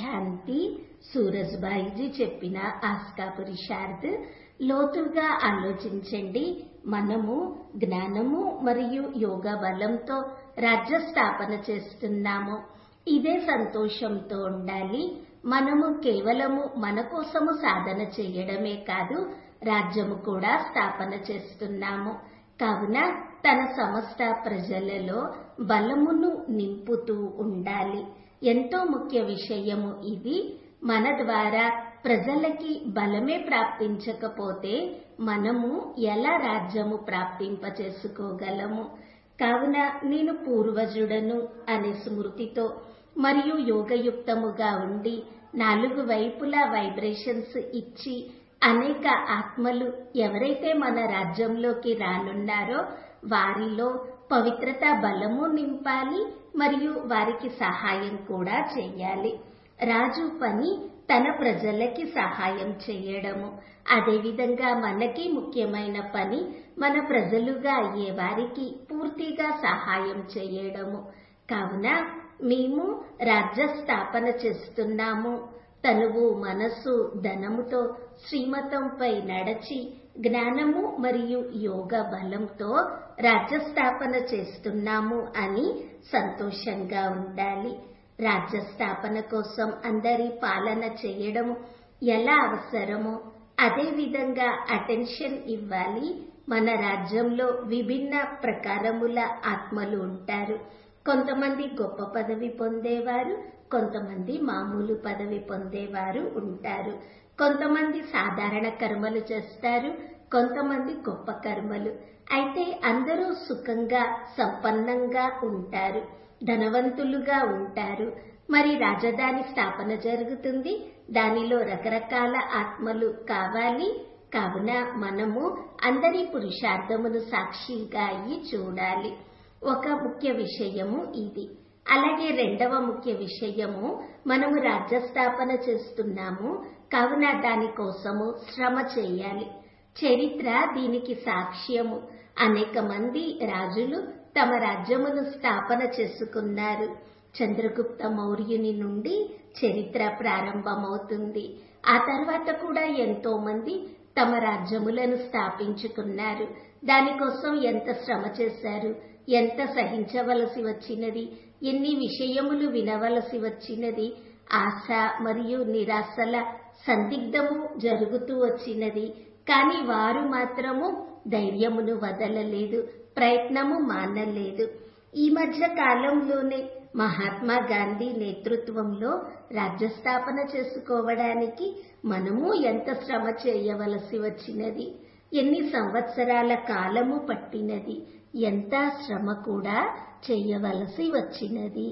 శాంతి సూరజ్బాయిజీ చెప్పిన ఆస్కా పురుషార్థ్ లోతుగా ఆలోచించండి మనము జ్ఞానము మరియు యోగ బలంతో రాజ్య స్థాపన చేస్తున్నాము ఇదే సంతోషంతో ఉండాలి మనము కేవలము మన కోసము సాధన చేయడమే కాదు రాజ్యము కూడా స్థాపన చేస్తున్నాము కావున తన సమస్త ప్రజలలో బలమును నింపుతూ ఉండాలి ఎంతో ముఖ్య విషయము ఇది మన ద్వారా ప్రజలకి బలమే ప్రాప్తించకపోతే మనము ఎలా రాజ్యము ప్రాప్తింప చేసుకోగలము కావున నేను పూర్వజుడను అనే స్మృతితో మరియు యోగయుక్తముగా ఉండి నాలుగు వైపులా వైబ్రేషన్స్ ఇచ్చి అనేక ఆత్మలు ఎవరైతే మన రాజ్యంలోకి రానున్నారో వారిలో పవిత్రత బలము నింపాలి మరియు వారికి సహాయం కూడా చేయాలి రాజు పని తన ప్రజలకి సహాయం చేయడము అదేవిధంగా మనకి ముఖ్యమైన పని మన ప్రజలుగా అయ్యే వారికి పూర్తిగా సహాయం చేయడము కావున మేము రాజ్య స్థాపన చేస్తున్నాము తనువు మనస్సు ధనముతో శ్రీమతంపై నడచి జ్ఞానము మరియు యోగ బలంతో రాజ్యస్థాపన చేస్తున్నాము అని సంతోషంగా ఉండాలి రాజ్యస్థాపన కోసం అందరి పాలన చేయడం ఎలా అవసరమో అదే విధంగా అటెన్షన్ ఇవ్వాలి మన రాజ్యంలో విభిన్న ప్రకారముల ఆత్మలు ఉంటారు కొంతమంది గొప్ప పదవి పొందేవారు కొంతమంది మామూలు పదవి పొందేవారు ఉంటారు కొంతమంది సాధారణ కర్మలు చేస్తారు కొంతమంది గొప్ప కర్మలు అయితే అందరూ సుఖంగా సంపన్నంగా ఉంటారు ధనవంతులుగా ఉంటారు మరి రాజధాని స్థాపన జరుగుతుంది దానిలో రకరకాల ఆత్మలు కావాలి కావున మనము అందరి పురుషార్థమును సాక్షిగా అయ్యి చూడాలి ఒక ముఖ్య విషయము ఇది అలాగే రెండవ ముఖ్య విషయము మనము రాజ్యస్థాపన చేస్తున్నాము కావున దానికోసము శ్రమ చేయాలి చరిత్ర దీనికి సాక్ష్యము అనేక మంది రాజులు తమ రాజ్యమును స్థాపన చేసుకున్నారు చంద్రగుప్త మౌర్యుని నుండి చరిత్ర ప్రారంభమవుతుంది ఆ తర్వాత కూడా ఎంతో మంది తమ రాజ్యములను స్థాపించుకున్నారు దానికోసం ఎంత శ్రమ చేశారు ఎంత సహించవలసి వచ్చినది ఎన్ని విషయములు వినవలసి వచ్చినది ఆశ మరియు నిరాశల సందిగ్ధము జరుగుతూ వచ్చినది కానీ వారు మాత్రము ధైర్యమును వదలలేదు ప్రయత్నము మానలేదు ఈ మధ్య కాలంలోనే మహాత్మా గాంధీ నేతృత్వంలో రాజ్యస్థాపన చేసుకోవడానికి మనము ఎంత శ్రమ చేయవలసి వచ్చినది ఎన్ని సంవత్సరాల కాలము పట్టినది ఎంత శ్రమ కూడా చేయవలసి వచ్చినది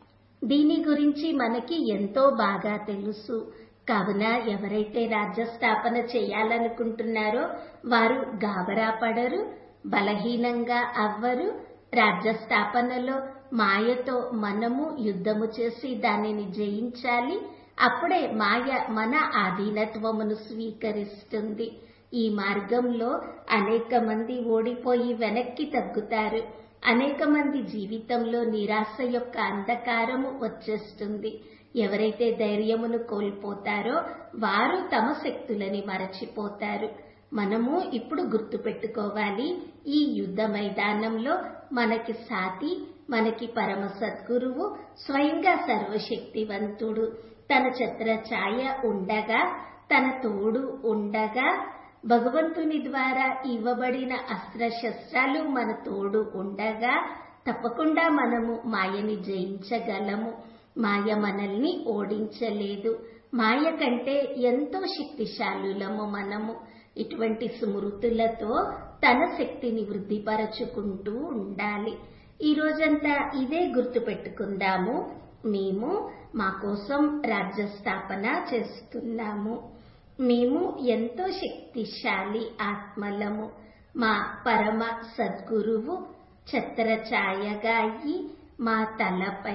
దీని గురించి మనకి ఎంతో బాగా తెలుసు కావున ఎవరైతే రాజ్యస్థాపన చేయాలనుకుంటున్నారో వారు గాబరా పడరు బలహీనంగా అవ్వరు రాజ్యస్థాపనలో మాయతో మనము యుద్ధము చేసి దానిని జయించాలి అప్పుడే మాయ మన ఆధీనత్వమును స్వీకరిస్తుంది ఈ మార్గంలో అనేక మంది ఓడిపోయి వెనక్కి తగ్గుతారు అనేక మంది జీవితంలో నిరాశ యొక్క అంధకారము వచ్చేస్తుంది ఎవరైతే ధైర్యమును కోల్పోతారో వారు తమ శక్తులని మరచిపోతారు మనము ఇప్పుడు గుర్తుపెట్టుకోవాలి ఈ యుద్ధ మైదానంలో మనకి సాటి మనకి పరమ సద్గురువు స్వయంగా సర్వశక్తివంతుడు తన ఛత్ర ఛాయ ఉండగా తన తోడు ఉండగా భగవంతుని ద్వారా ఇవ్వబడిన అస్త్రశస్త్రాలు మన తోడు ఉండగా తప్పకుండా మనము మాయని జయించగలము మాయ మనల్ని ఓడించలేదు మాయ కంటే ఎంతో శక్తిశాలులము మనము ఇటువంటి స్మృతులతో తన శక్తిని వృద్ధిపరచుకుంటూ ఉండాలి ఈ రోజంతా ఇదే గుర్తు పెట్టుకుందాము మేము మా కోసం రాజ్యస్థాపన చేస్తున్నాము మేము ఎంతో శక్తిశాలి ఆత్మలము మా పరమ సద్గురువు ఛత్ర ఛాయగా అయి మా తలపై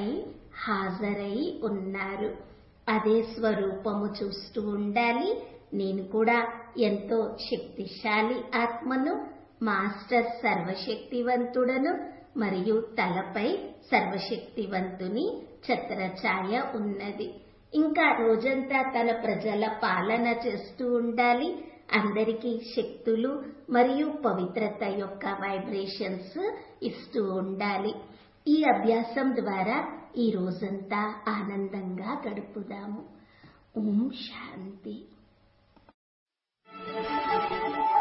హాజరై ఉన్నారు అదే స్వరూపము చూస్తూ ఉండాలి నేను కూడా ఎంతో శక్తిశాలి ఆత్మను మాస్టర్ సర్వశక్తివంతుడను మరియు తలపై సర్వశక్తివంతుని ఛత్రఛాయ ఉన్నది ఇంకా రోజంతా తన ప్రజల పాలన చేస్తూ ఉండాలి అందరికీ శక్తులు మరియు పవిత్రత యొక్క వైబ్రేషన్స్ ఇస్తూ ఉండాలి ఈ అభ్యాసం ద్వారా ఈ రోజంతా ఆనందంగా గడుపుదాము ఓం శాంతి